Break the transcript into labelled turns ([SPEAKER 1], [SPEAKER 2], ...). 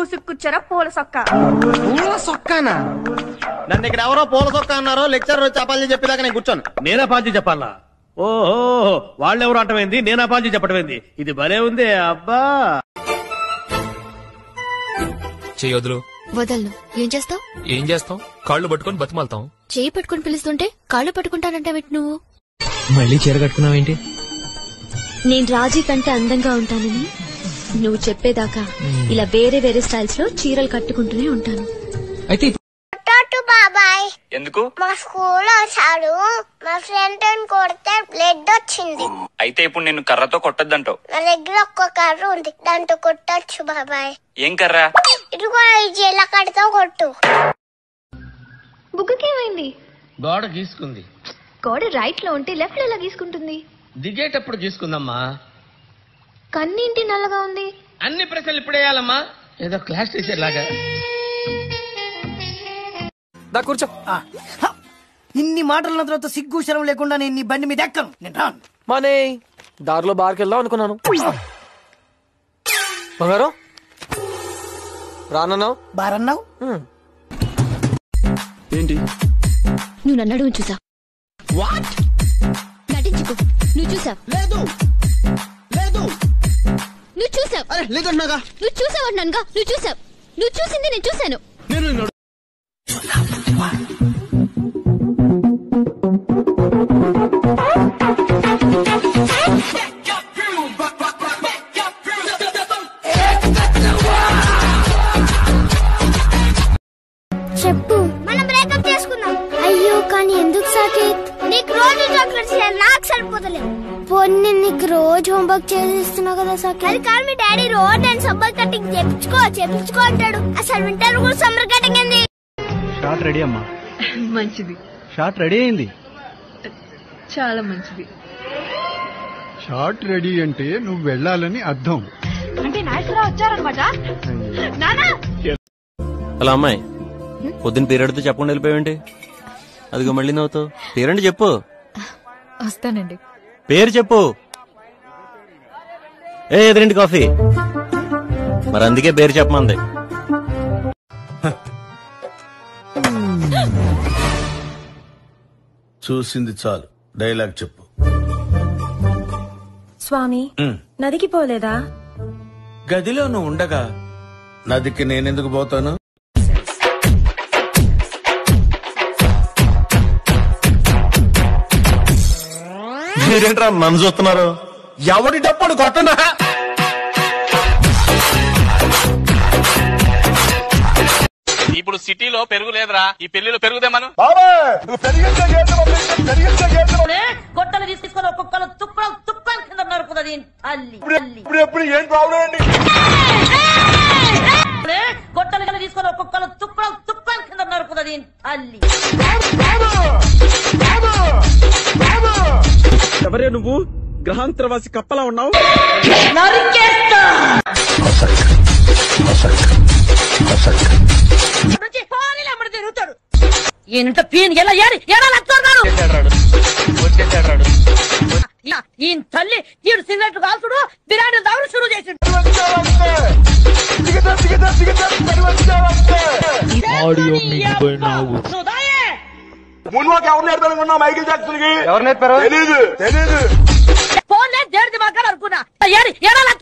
[SPEAKER 1] పూసుకుచ్చర పూల సొక్క
[SPEAKER 2] పూల సొక్కానా
[SPEAKER 3] నన్ను ఇక్కడ ఎవరో పూల సొక్క అన్నారో లెక్చర్ వచ్చి అపాలి చెప్పేదాకా నేను కూర్చోను
[SPEAKER 4] నేనా పాంచి చెప్పాలా ఓహో వాళ్ళెవరు అంటమైంది నేనా పాంచి చెప్పటమైంది ఇది భలే ఉంది అబ్బా
[SPEAKER 5] చేయొద్దులు
[SPEAKER 6] వదలను ఏం చేస్తావు
[SPEAKER 5] ఏం చేస్తాం కాళ్ళు పట్టుకొని బతిమాలతాం
[SPEAKER 6] చేయి పట్టుకుని పిలుస్తుంటే కాళ్ళు పట్టుకుంటానంటే నువ్వు
[SPEAKER 2] మళ్ళీ చీర కట్టుకున్నావేంటి
[SPEAKER 7] నేను రాజీ కంటే అందంగా ఉంటానని నువ్వు చెప్పేదాకా ఇలా వేరే వేరే స్టైల్స్ లో చీరలు కట్టుకుంటూనే ఉంటాను
[SPEAKER 2] అయితే
[SPEAKER 8] బాబాయ్
[SPEAKER 5] ఎందుకు
[SPEAKER 8] మా స్కూల్ వచ్చాడు మా ఫ్రెండ్ కొడితే బ్లడ్ వచ్చింది
[SPEAKER 5] అయితే ఇప్పుడు నేను కర్రతో కొట్టద్దంటావు
[SPEAKER 8] నా దగ్గర ఒక్క కర్ర ఉంది దాంతో కొట్టచ్చు బాబాయ్
[SPEAKER 5] ఏం కర్రా
[SPEAKER 8] ఇదిగో ఈ జీలకడతో కొట్టు
[SPEAKER 7] బుక్కకి ఏమైంది
[SPEAKER 2] గోడ గీసుకుంది
[SPEAKER 7] గోడ రైట్ లో ఉంటే లెఫ్ట్ లో ఎలా గీసుకుంటుంది
[SPEAKER 2] దిగేటప్పుడు గీసుకుందమ్మా
[SPEAKER 7] కన్నింటి నల్లగా ఉంది
[SPEAKER 2] అన్ని ప్రశ్నలు ఇప్పుడేయాలమ్మా ఏదో క్లాస్ టీచర్ లాగా
[SPEAKER 5] దా కూర్చో
[SPEAKER 9] ఇన్ని మాటల తర్వాత సిగ్గు శరం లేకుండా నేను నీ బండి మీద ఎక్కను నేను రాను
[SPEAKER 5] మానే దారిలో బార్కి వెళ్దాం అనుకున్నాను బంగారం రానన్నావు
[SPEAKER 9] బారన్నావు
[SPEAKER 5] ఏంటి
[SPEAKER 6] నువ్వు నన్ను అడుగు చూసా నటించుకో నువ్వు చూసావు
[SPEAKER 9] లేదు లేదు
[SPEAKER 6] నువ్వు చూసావు
[SPEAKER 3] అరే లేదంటున్నాగా
[SPEAKER 6] నువ్వు చూసావు అంటున్నానుగా నువ్వు చూసావు నువ్వు చూసింది నేను చూశాను
[SPEAKER 8] చెప్పు మనం బ్రేకప్ చేసుకుందాం అయ్యో కానీ ఎందుకు సాకేత్ నీకు రోజు చాక్లెట్స్ నాకు సరిపోతలేదు పొన్ని నీకు రోజు హోంవర్క్ చేసిస్తున్నావు కదా సాకేత్ అది కాదు మీ డాడీ రోజు నేను సమ్మర్ కటింగ్ చేపించుకో చేపించుకో అంటాడు అసలు వింటర్ కూడా సమ్మర్ కటింగ్ ఏంది
[SPEAKER 4] షార్ట్ రెడీ అమ్మా
[SPEAKER 7] మంచిది
[SPEAKER 4] షార్ట్ రెడీ అయింది
[SPEAKER 7] చాలా మంచిది
[SPEAKER 10] షార్ట్ రెడీ అంటే నువ్వు వెళ్ళాలని అర్థం
[SPEAKER 7] అంటే నాయకురా వచ్చారనమాట నానా
[SPEAKER 3] హలో అమ్మాయి పొద్దున్న పీరియడ్తో చెప్పకుండా వెళ్ళిపోయావేంటి అదిగో మళ్ళీ నవ్వుతావు పేరండి చెప్పు
[SPEAKER 7] వస్తానండి
[SPEAKER 3] పేరు చెప్పు ఏ ఎదురింటి కాఫీ మరి అందుకే పేరు చెప్పమంది
[SPEAKER 10] చూసింది చాలు డైలాగ్ చెప్పు
[SPEAKER 1] స్వామి నదికి పోలేదా
[SPEAKER 10] గదిలో నువ్వు ఉండగా నదికి నేనెందుకు పోతాను
[SPEAKER 3] మీరేంట్రా నన్ను చూస్తున్నారు ఎవడి డప్పుడు కొట్టనా
[SPEAKER 4] ఇప్పుడు సిటీలో పెరుగు లేదురా ఈ పెళ్లిలో పెరుగుదేమను
[SPEAKER 1] గొట్టలు తీసుకొని ఒక్కొక్కరు తుక్కలు తుక్కలు కింద నరుకుతుంది తల్లి గొట్టలు తీసుకొని ఒక్కొక్కరు తుక్కలు తుక్కలు కింద నరుకుతుంది తల్లి
[SPEAKER 4] ఎవరే నువ్వు గ్రహాంతరవాసి కప్పలా ఉన్నావు
[SPEAKER 1] నరికేస్తా నుంచి పోనీలే అమ్మడి తిరుగుతాడు ఈయనంట పీన్ ఎలా ఏరి ఎలా లచ్చున్నారు ఈ తల్లి ఈడు సిగరెట్ కాల్చుడు బిర్యానీ దావుడు షురు చేసిండు సుధాయే
[SPEAKER 3] ఎవరు నేర్పారు
[SPEAKER 1] ఫోన్ దేడిది మాట్లాడు అనుకున్నా ఏరి ఎలా